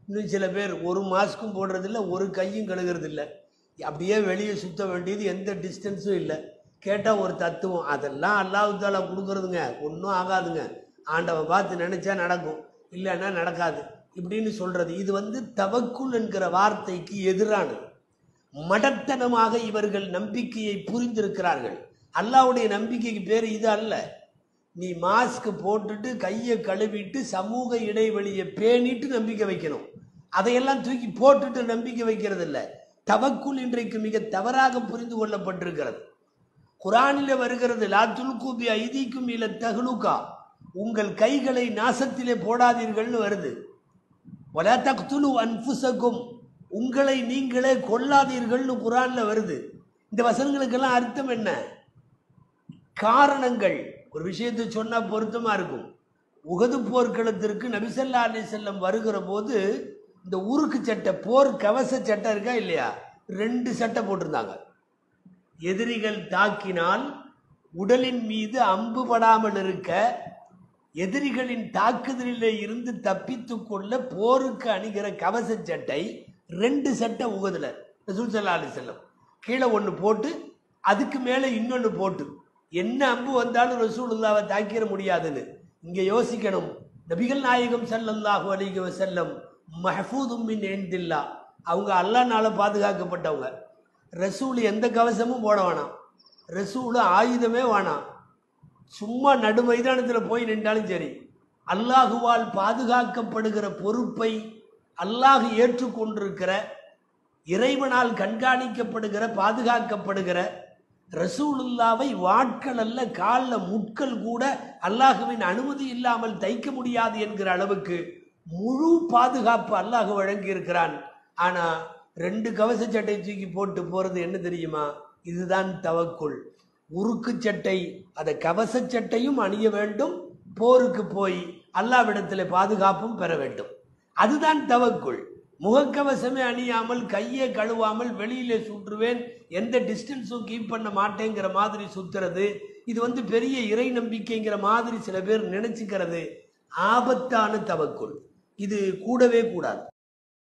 இன்னும் சில பேர் ஒரு மாஸ்க்கும் போடுறதில்ல ஒரு கையும் கழுகுறதில்ல அப்படியே வெளியே சுத்த வேண்டியது எந்த டிஸ்டன்ஸும் இல்லை கேட்டால் ஒரு தத்துவம் அதெல்லாம் அல்லாஹ் தாலா கொடுக்குறதுங்க ஒன்றும் ஆகாதுங்க ஆண்டவன் பார்த்து நினச்சா நடக்கும் இல்லைன்னா நடக்காது இப்படின்னு சொல்கிறது இது வந்து தவக்குல் என்கிற வார்த்தைக்கு எதிரானது மடத்தனமாக இவர்கள் நம்பிக்கையை புரிந்திருக்கிறார்கள் அல்லாஹ்வுடைய நம்பிக்கைக்கு பேர் இது அல்ல நீ மாஸ்க் போட்டுட்டு கையை கழுவிட்டு சமூக இடைவெளியை பேணிட்டு நம்பிக்கை வைக்கணும் அதையெல்லாம் தூக்கி போட்டுட்டு நம்பிக்கை வைக்கிறது இல்ல தவக்குல் இன்றைக்கு மிக தவறாக புரிந்து கொள்ளப்பட்டிருக்கிறது குரானிலே வருகிறது லா துல்கூபி ஐதீக்கும் இல தகுலுகா உங்கள் கைகளை நாசத்திலே போடாதீர்கள்னு வருது வலா தக்துலு அன்ஃபுசக்கும் உங்களை நீங்களே கொல்லாதீர்கள்னு குரான்ல வருது இந்த வசனங்களுக்கெல்லாம் அர்த்தம் என்ன காரணங்கள் ஒரு விஷயத்தை சொன்னா பொருத்தமா இருக்கும் உகது போர்க்களத்திற்கு நபிசல்லா அலி செல்லம் வருகிற போது இந்த உருக்கு சட்டை போர் கவச சட்டை இருக்கா இல்லையா ரெண்டு சட்டை போட்டிருந்தாங்க எதிரிகள் தாக்கினால் உடலின் மீது அம்பு படாமல் இருக்க எதிரிகளின் தாக்குதலிலே இருந்து தப்பித்துக் கொள்ள போருக்கு அணிகிற கவச சட்டை ரெண்டு சட்டை உகதுல ரசூல் ஸல்லல்லாஹு அலைஹி செல்லம் கீழே ஒன்று போட்டு அதுக்கு மேலே இன்னொன்று போட்டு என்ன அம்பு வந்தாலும் ரசூலுல்லாவை தாக்கிட முடியாதுன்னு இங்க யோசிக்கணும் நபிகள் நாயகம் ஸல்லல்லாஹு அலைஹி வஸல்லம் மஹ்ஃபூதும் மின் இன்தில்லா அவங்க அல்லாஹ்னால பாதுகாக்கப்பட்டவங்க ரசூல் எந்த கவசமும் போட வேணாம் ரசூல் ஆயுதமே வேணாம் சும்மா நடு மைதானத்தில் போய் நின்றாலும் சரி அல்லாஹுவால் பாதுகாக்கப்படுகிற பொறுப்பை அல்லாஹ் ஏற்றுக்கொண்டிருக்கிற இறைவனால் கண்காணிக்கப்படுகிற பாதுகாக்கப்படுகிற ரசூலுல்லாவை வாட்கள் அல்ல காலில் முட்கள் கூட அல்லாஹுவின் அனுமதி இல்லாமல் தைக்க முடியாது என்கிற அளவுக்கு முழு பாதுகாப்பு அல்லாஹ் வழங்கி இருக்கிறான் ஆனா ரெண்டு கவச சட்டை தூக்கி போட்டு போறது என்ன தெரியுமா இதுதான் தவக்குள் உருக்கு சட்டை அதை கவச சட்டையும் அணிய வேண்டும் போருக்கு போய் அல்லாவிடத்தில் பாதுகாப்பும் பெற வேண்டும் அதுதான் தவக்குள் முகக்கவசமே அணியாமல் கையை கழுவாமல் வெளியிலே சுற்றுவேன் எந்த டிஸ்டன்ஸும் கீப் பண்ண மாட்டேங்கிற மாதிரி சுத்துறது இது வந்து பெரிய இறை நம்பிக்கைங்கிற மாதிரி சில பேர் நினைச்சுக்கிறது ஆபத்தான தவக்குள் இது கூடவே கூடாது